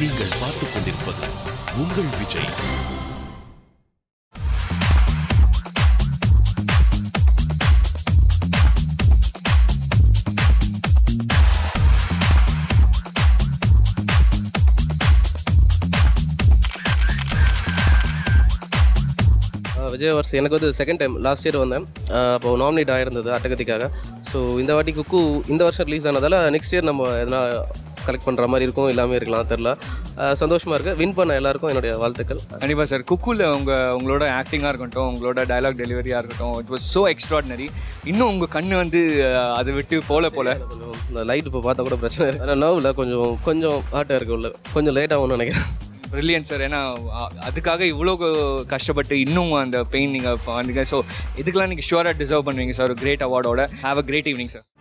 நீங்கள் பார்த்துக் கொண்டிருப்பது உங்கள் விஜய் அஹ் விஜய் வர்ஸ் எனக்கு வந்து செகண்ட் டைம் லாஸ்ட் இயர் வந்தேன் அஹ் அப்போ நாமினேட் ஆயிருந்தது அட்டகத்திக்காக ஸோ இந்த வாட்டி குக்கு இந்த வருஷம் ரிலீஸ் ஆனதால் நெக்ஸ்ட் இயர் நம்ம எதனா கலெக்ட் பண்ணுற மாதிரி இருக்கும் எல்லாமே இருக்கலாம் தெரில சந்தோஷமாக இருக்குது வின் பண்ண எல்லாருக்கும் என்னுடைய வாழ்த்துக்கள் கண்டிப்பாக சார் குக்குல உங்கள் உங்களோட ஆக்டிங்காக இருக்கட்டும் உங்களோட டயலாக் டெலிவரியாக இருக்கட்டும் இட் வாஸ் ஸோ எக்ஸ்ட்ராடினரி இன்னும் உங்கள் கண்ணு வந்து அஹ், அதை விட்டு போல போல கொஞ்சம் இந்த லைட் இப்போ பார்த்தா கூட பிரச்சனை இருக்குது ஆனால் நர்வில் கொஞ்சம் கொஞ்சம் ஹார்ட்டாக இருக்குது உள்ள கொஞ்சம் லேட் ஆகும்னு நினைக்கிறேன் ப்ரில்லியன்ட் சார் ஏன்னா அ- அதுக்காக இவ்வளோ கஷ்டப்பட்டு இன்னும் அந்த பெயின் நீங்கள் வந்தீங்க ஸோ இதுக்கெல்லாம் நீங்கள் ஷுவராக டிசர்வ் பண்ணுவீங்க சார் ஒரு கிரேட் அவார்டோட have a great evening sir